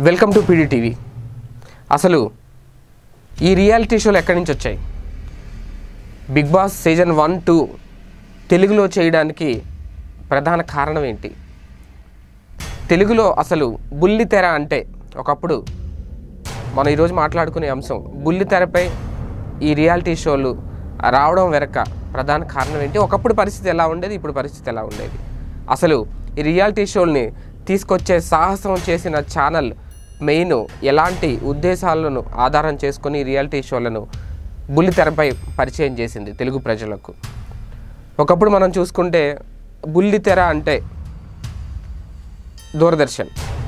welcome to PD TV అసలు ఈ reality షోలు ఎక్కడి నుంచి వచ్చాయి Bigg Boss season one two తెలుగులో చేయడానికి ప్రధాన కారణం ఏంటి తెలుగులో అసలు బుల్లి తెర అంటే ఒకప్పుడు మనం ఈరోజు మాట్లాడుకునే అంశం బుల్లి తెరపై ఈ రియాలిటీ షోలు రావడం వెనక ప్రధాన కారణం ఏంటి ఒకప్పుడు పరిస్థితి ఎలా ఉండేది ఇప్పుడు పరిస్థితి ఎలా ఉండేది అసలు ఈ రియాలిటీ షోల్ని తీసుకొచ్చే సాహసం చేసిన ఛానల్ మెయిన్ ఎలాంటి ఉద్దేశాలను ఆధారం చేసుకొని ఈ రియాలిటీ షోలను బుల్లి తెరపై పరిచయం చేసింది తెలుగు ప్రజలకు ఒకప్పుడు మనం చూసుకుంటే బుల్లి తెర అంటే దూరదర్శన్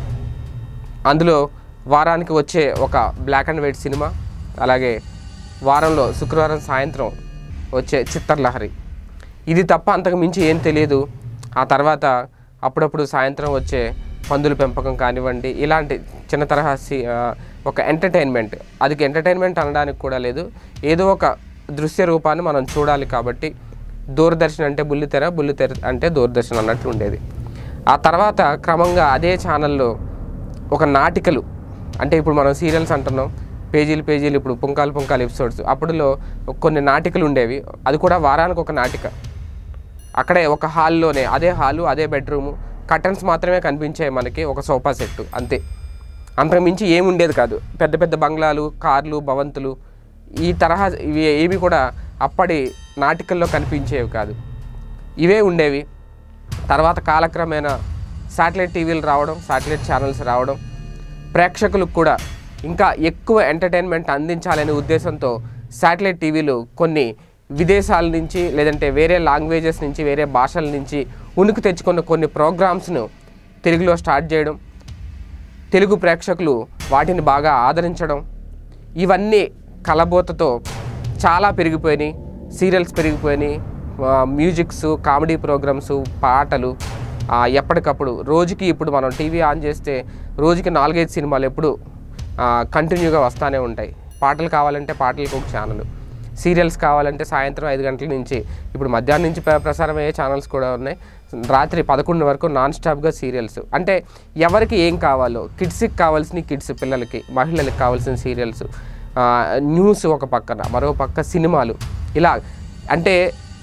అందులో వారానికి వచ్చే ఒక బ్లాక్ అండ్ వైట్ సినిమా అలాగే వారంలో శుక్రవారం సాయంత్రం వచ్చే చిత్రలహరి ఇది తప్ప అంతకు మించి ఏం తెలియదు ఆ తర్వాత అప్పుడప్పుడు సాయంత్రం వచ్చే పందుల పెంపకం కానివ్వండి ఇలాంటి చిన్న తరహా సి ఆ, ఒక ఎంటర్టైన్మెంట్ అది ఎంటర్టైన్మెంట్ అనడానికి కూడా లేదు ఏదో ఒక దృశ్య రూపాన్ని మనం చూడాలి కాబట్టి దూరదర్శన్ అంటే బుల్లితెర బుల్లితెర అంటే దూరదర్శన్ అన్నట్లు ఉండేది ఆ తర్వాత క్రమంగా అదే ఛానల్లో ఒక నాటికలు అంటే ఇప్పుడు మనం సీరియల్స్ అంటున్నాం పేజీలు పేజీలు ఇప్పుడు పుంకాలు పుంకాలు ఎపిసోడ్స్ అప్పుడులో కొన్ని నాటికలు ఉండేవి అది కూడా వారానికి ఒక నాటిక అక్కడే ఒక హాల్లోనే అదే హాలు అదే బెడ్రూము కర్టన్స్ మాత్రమే కనిపించాయి మనకి ఒక సోఫా సెట్ అంతే అంతకు మించి ఏమి ఉండేది కాదు పెద్ద పెద్ద బంగ్లాలు కార్లు భవంతులు ఈ తరహా ఇవి ఏవి కూడా అప్పటి నాటికల్లో కనిపించేవి కాదు ఇవే ఉండేవి తర్వాత కాలక్రమేణా శాటిలైట్ టీవీలు రావడం శాటిలైట్ ఛానల్స్ రావడం ప్రేక్షకులకు కూడా ఇంకా ఎక్కువ ఎంటర్టైన్మెంట్ అందించాలనే ఉద్దేశంతో శాటిలైట్ టీవీలు కొన్ని విదేశాల నుంచి లేదంటే వేరే లాంగ్వేజెస్ నుంచి వేరే భాషల నుంచి ఉనికి తెచ్చుకున్న కొన్ని ప్రోగ్రామ్స్ను తెలుగులో స్టార్ట్ చేయడం తెలుగు ప్రేక్షకులు వాటిని బాగా ఆదరించడం ఇవన్నీ కలబోతతో చాలా పెరిగిపోయినాయి సీరియల్స్ పెరిగిపోయినాయి ఆ, మ్యూజిక్స్ కామెడీ ప్రోగ్రామ్స్ పాటలు ఆ, ఎప్పటికప్పుడు రోజుకి ఇప్పుడు మనం టీవీ ఆన్ చేస్తే రోజుకి నాలుగైదు సినిమాలు ఎప్పుడు ఆ, కంటిన్యూగా వస్తూనే ఉంటాయి పాటలు కావాలంటే పాటలకు ఒక ఛానల్ సీరియల్స్ కావాలంటే సాయంత్రం ఐదు గంటల నుంచి ఇప్పుడు మధ్యాహ్నం నుంచి ప్ర- ప్రసారం అయ్యే ఛానల్స్ కూడా ఉన్నాయి రాత్రి పదకొండు వరకు నాన్ స్టాప్గా సీరియల్స్ అంటే ఎవరికి ఏం కావాలో కిడ్స్కి కావాల్సిన కిడ్స్ పిల్లలకి మహిళలకు కావాల్సిన సీరియల్స్ న్యూస్ ఒక పక్కన మరో పక్క సినిమాలు ఇలా అంటే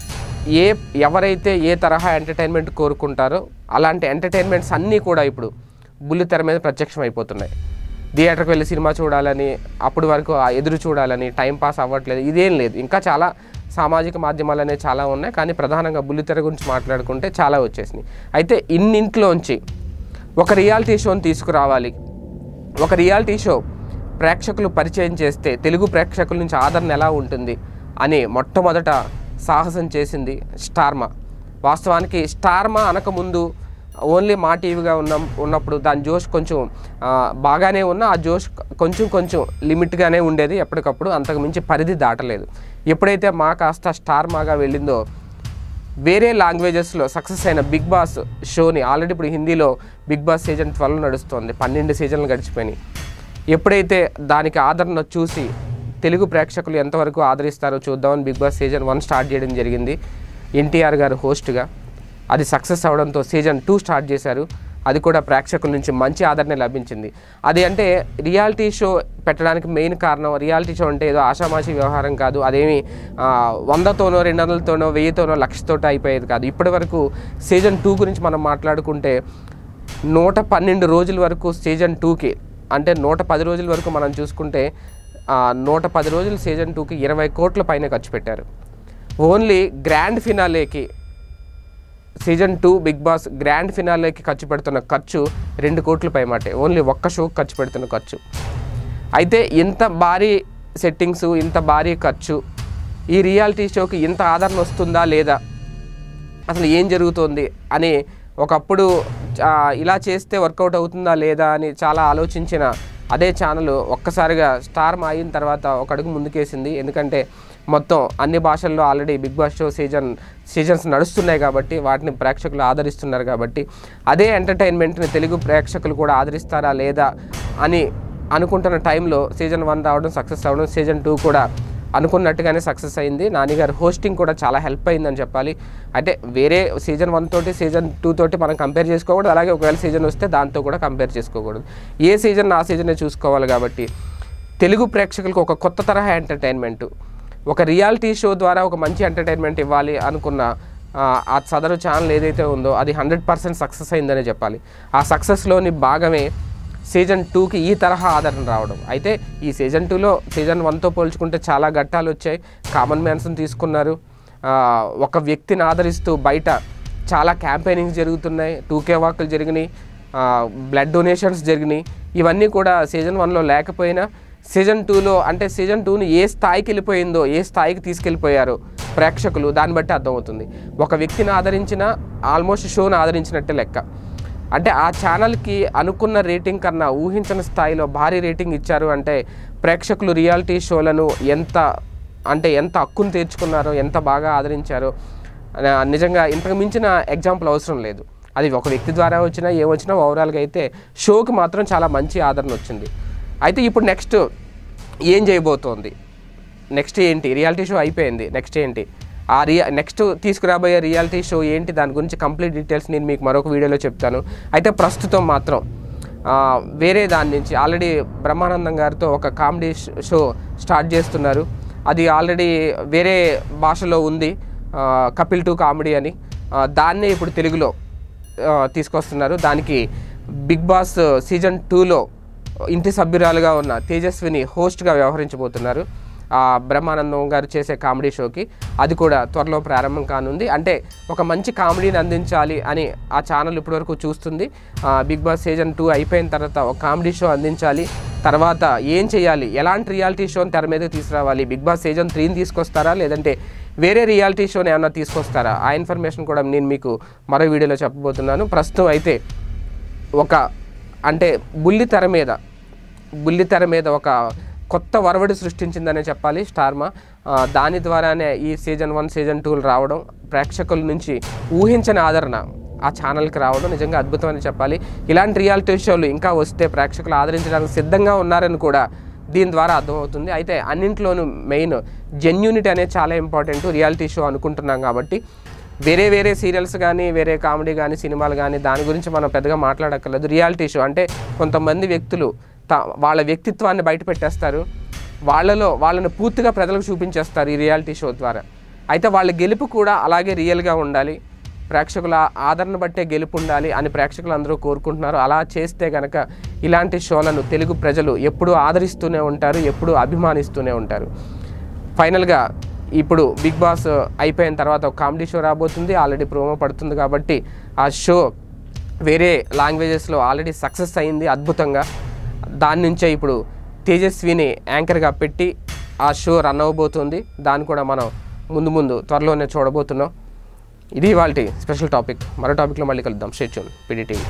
ఏ ఎవరైతే ఏ తరహా ఎంటర్టైన్మెంట్ కోరుకుంటారో అలాంటి ఎంటర్టైన్మెంట్స్ అన్నీ కూడా ఇప్పుడు బుల్లి తెర మీద ప్రత్యక్షం అయిపోతున్నాయి థియేటర్కి వెళ్ళి సినిమా చూడాలని అప్పటి వరకు ఆ ఎదురు చూడాలని టైం పాస్ అవ్వట్లేదు ఇదేం లేదు ఇంకా చాలా సామాజిక మాధ్యమాలు అనేవి చాలా ఉన్నాయి కానీ ప్రధానంగా బుల్లితెర గురించి మాట్లాడుకుంటే చాలా వచ్చేసినాయి అయితే ఇన్నింట్లోంచి ఒక రియాలిటీ షోని తీసుకురావాలి ఒక రియాలిటీ షో ప్రేక్షకులు పరిచయం చేస్తే తెలుగు ప్రేక్షకుల నుంచి ఆదరణ ఎలా ఉంటుంది అని మొట్టమొదట సాహసం చేసింది స్టార్మా వాస్తవానికి స్టార్మా అనకముందు ఓన్లీ మా టీవీగా ఉన్న ఉన్నప్పుడు దాని జోష్ కొంచెం ఆ, బాగానే ఉన్న ఆ జోష్ కొంచెం కొంచెం లిమిట్గానే ఉండేది ఎప్పటికప్పుడు అంతకు మించి పరిధి దాటలేదు ఎప్పుడైతే మా కాస్త స్టార్ మాగా వెళ్ళిందో వేరే లాంగ్వేజెస్లో సక్సెస్ అయిన బిగ్ బాస్ షోని ఆల్రెడీ ఇప్పుడు హిందీలో బిగ్ బాస్ సీజన్ ట్వెల్వ్ నడుస్తుంది పన్నెండు సీజన్లు గడిచిపోయినాయి ఎప్పుడైతే దానికి ఆదరణ చూసి తెలుగు ప్రేక్షకులు ఎంతవరకు ఆదరిస్తారో చూద్దామని Bigg Boss season one start చేయడం జరిగింది ఎన్టీఆర్ గారు హోస్ట్గా అది సక్సెస్ అవడంతో సీజన్ టూ స్టార్ట్ చేశారు అది కూడా ప్రేక్షకుల నుంచి మంచి ఆదరణ లభించింది అది అంటే రియాలిటీ షో పెట్టడానికి మెయిన్ కారణం రియాలిటీ షో అంటే ఏదో ఆషామాషి వ్యవహారం కాదు అదేమి ఆ, వందతోనో రెండు వందలతోనో వెయ్యితోనో లక్షతోటో అయిపోయేది కాదు ఇప్పటి వరకు సీజన్ టూ గురించి మనం మాట్లాడుకుంటే నూట పన్నెండు రోజుల వరకు సీజన్ టూకి అంటే నూట పది రోజుల వరకు మనం చూసుకుంటే ఆ, నూట పది రోజులు సీజన్ టూకి ఇరవై కోట్ల పైన ఖర్చు పెట్టారు ఓన్లీ గ్రాండ్ ఫినాలేకి season two Bigg Boss grand ఫినాలేకి ఖర్చు పెడుతున్న ఖర్చు రెండు కోట్ల పైమాటే ఓన్లీ ఒక్క షోకి ఖర్చు పెడుతున్న ఖర్చు అయితే ఇంత భారీ సెట్టింగ్స్ ఇంత భారీ ఖర్చు ఈ రియాలిటీ షోకి ఇంత ఆదరణ వస్తుందా లేదా అసలు ఏం జరుగుతోంది అని ఒకప్పుడు ఆ, ఇలా చేస్తే వర్కౌట్ అవుతుందా లేదా అని చాలా ఆలోచించిన అదే ఛానల్ ఒక్కసారిగా స్టార్ అయిన తర్వాత ఒక అడుగు ముందుకేసింది ఎందుకంటే మొత్తం అన్ని భాషల్లో already Bigg Boss show season seasons నడుస్తున్నాయి కాబట్టి వాటిని ప్రేక్షకులు ఆదరిస్తున్నారు కాబట్టి అదే ఎంటర్టైన్మెంట్ని తెలుగు ప్రేక్షకులు కూడా ఆదరిస్తారా లేదా అని అనుకుంటున్న టైంలో సీజన్ వన్ రావడం సక్సెస్ అవ్వడం సీజన్ టూ కూడా అనుకున్నట్టుగానే సక్సెస్ అయింది నానిగారు హోస్టింగ్ కూడా చాలా హెల్ప్ అయిందని చెప్పాలి అంటే వేరే సీజన్ వన్ తోటి సీజన్ టూ తోటి మనం కంపేర్ చేసుకోకూడదు అలాగే ఒకవేళ సీజన్ వస్తే దాంతో కూడా కంపేర్ చేసుకోకూడదు ఏ సీజన్ ఆ సీజనే చూసుకోవాలి కాబట్టి తెలుగు ప్రేక్షకులకు ఒక కొత్త తరహా ఎంటర్టైన్మెంట్ ఒక రియాలిటీ షో ద్వారా ఒక మంచి ఎంటర్టైన్మెంట్ ఇవ్వాలి అనుకున్న ఆ, ఆ సదరు ఛానల్ ఏదైతే ఉందో అది హండ్రెడ్ పర్సెంట్ సక్సెస్ అయిందనే చెప్పాలి ఆ సక్సెస్లోని భాగమే సీజన్ టూకి ఈ తరహా ఆదరణ రావడం అయితే ఈ సీజన్ టూలో సీజన్ వన్తో పోల్చుకుంటే చాలా ఘట్టాలు వచ్చాయి కామన్ మ్యాన్స్ని తీసుకున్నారు ఆ, ఒక వ్యక్తిని ఆదరిస్తూ బయట చాలా క్యాంపెయినింగ్స్ జరుగుతున్నాయి టూకే వాకులు జరిగినాయి బ్లడ్ డొనేషన్స్ జరిగినాయి ఇవన్నీ కూడా సీజన్ వన్లో లేకపోయినా సీజన్ టూలో అంటే సీజన్ టూని ఏ స్థాయికి వెళ్ళిపోయిందో ఏ స్థాయికి తీసుకెళ్ళిపోయారో ప్రేక్షకులు దాన్ని బట్టి అర్థమవుతుంది ఒక వ్యక్తిని ఆదరించిన ఆల్మోస్ట్ షోని ఆదరించినట్టే లెక్క అంటే ఆ ఛానల్కి అనుకున్న రేటింగ్ కన్నా ఊహించని స్థాయిలో భారీ రేటింగ్ ఇచ్చారు అంటే ప్రేక్షకులు రియాలిటీ షోలను ఎంత అంటే ఎంత హక్కును తీర్చుకున్నారో ఎంత బాగా ఆదరించారో ఆ, నిజంగా ఇంతకు మించిన ఎగ్జాంపుల్ అవసరం లేదు అది ఒక వ్యక్తి ద్వారా వచ్చినా ఏ వచ్చినా ఓవరాల్గా అయితే షోకి మాత్రం చాలా మంచి ఆదరణ వచ్చింది అయితే ఇప్పుడు నెక్స్ట్ ఏం చేయబోతోంది నెక్స్ట్ ఏంటి రియాలిటీ షో అయిపోయింది నెక్స్ట్ ఏంటి ఆ రియా నెక్స్ట్ తీసుకురాబోయే రియాలిటీ షో ఏంటి దాని గురించి కంప్లీట్ డీటెయిల్స్ నేను మీకు మరొక వీడియోలో చెప్తాను అయితే ప్రస్తుతం మాత్రం ఆ, వేరే దాని నుంచి ఆల్రెడీ బ్రహ్మానందం గారితో ఒక కామెడీ షో స్టార్ట్ చేస్తున్నారు అది ఆల్రెడీ వేరే భాషలో ఉంది ఆ, కపిల్ టు కామెడీ అని ఆ, దాన్నే ఇప్పుడు తెలుగులో ఆ, తీసుకొస్తున్నారు దానికి బిగ్ బాస్ సీజన్ టూలో ఇంటి సభ్యురాలుగా ఉన్న తేజస్విని హోస్ట్గా వ్యవహరించబోతున్నారు ఆ బ్రహ్మానందం గారు చేసే కామెడీ షోకి అది కూడా త్వరలో ప్రారంభం కానుంది అంటే ఒక మంచి కామెడీని అందించాలి అని ఆ ఛానల్ ఇప్పటివరకు చూస్తుంది ఆ, బిగ్ బాస్ సీజన్ టూ అయిపోయిన తర్వాత ఒక కామెడీ షో అందించాలి తర్వాత ఏం చేయాలి ఎలాంటి రియాలిటీ షోని తెర మీదకి తీసుకురావాలి బిగ్ బాస్ సీజన్ త్రీని తీసుకొస్తారా లేదంటే వేరే రియాలిటీ షోని ఏమన్నా తీసుకొస్తారా ఆ ఇన్ఫర్మేషన్ కూడా నేను మీకు మరో వీడియోలో చెప్పబోతున్నాను ప్రస్తుతం అయితే ఒక అంటే బుల్లి తెర మీద బుల్లి తెర మీద ఒక కొత్త వరవడి సృష్టించిందనే చెప్పాలి స్టార్మా ఆ, దాని ద్వారానే ఈ సీజన్ వన్ సీజన్ టూలు రావడం ప్రేక్షకుల నుంచి ఊహించని ఆదరణ ఆ ఛానల్కి రావడం నిజంగా అద్భుతమని చెప్పాలి ఇలాంటి రియాలిటీ షోలు ఇంకా వస్తే ప్రేక్షకులు ఆదరించడానికి సిద్ధంగా ఉన్నారని కూడా దీని ద్వారా అర్థమవుతుంది అయితే అన్నింట్లోనూ మెయిన్ జెన్యూనిటీ అనేది చాలా ఇంపార్టెంట్ రియాలిటీ షో అనుకుంటున్నాం కాబట్టి వేరే వేరే సీరియల్స్ కానీ వేరే కామెడీ కానీ సినిమాలు కానీ దాని గురించి మనం పెద్దగా మాట్లాడక్కర్లేదు రియాలిటీ షో అంటే కొంతమంది వ్యక్తులు త- వాళ్ళ వ్యక్తిత్వాన్ని బయట పెట్టేస్తారు వాళ్ళలో వాళ్ళని పూర్తిగా ప్రజలకు చూపించేస్తారు ఈ రియాలిటీ షో ద్వారా అయితే వాళ్ళ గెలుపు కూడా అలాగే రియల్గా ఉండాలి ప్రేక్షకుల ఆదరణ బట్టే గెలుపు ఉండాలి అని ప్రేక్షకులు అందరూ కోరుకుంటున్నారు అలా చేస్తే కనుక ఇలాంటి షోలను తెలుగు ప్రజలు ఎప్పుడూ ఆదరిస్తూనే ఉంటారు ఎప్పుడూ అభిమానిస్తూనే ఉంటారు ఫైనల్గా ఇప్పుడు బిగ్ బాస్ అయిపోయిన తర్వాత ఒక కామెడీ షో రాబోతుంది ఆల్రెడీ ప్రోమో పడుతుంది కాబట్టి ఆ షో వేరే లాంగ్వేజెస్లో ఆల్రెడీ సక్సెస్ అయింది అద్భుతంగా దాని నుంచే ఇప్పుడు తేజస్విని యాంకర్గా పెట్టి ఆ షో రన్ అవ్వబోతుంది దాన్ని కూడా మనం ముందు ముందు త్వరలోనే చూడబోతున్నాం ఇది వాళ్ళ స్పెషల్ టాపిక్ మరో టాపిక్లో మళ్ళీ కలుద్దాం స్టేచ్యూన్ పీడీటీవీ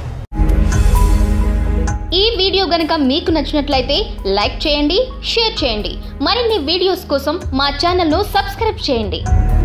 ఈ వీడియో గనక మీకు నచ్చినట్లయితే లైక్ చేయండి షేర్ చేయండి మరిన్ని వీడియోస్ కోసం మా ఛానల్ను సబ్స్క్రైబ్ చేయండి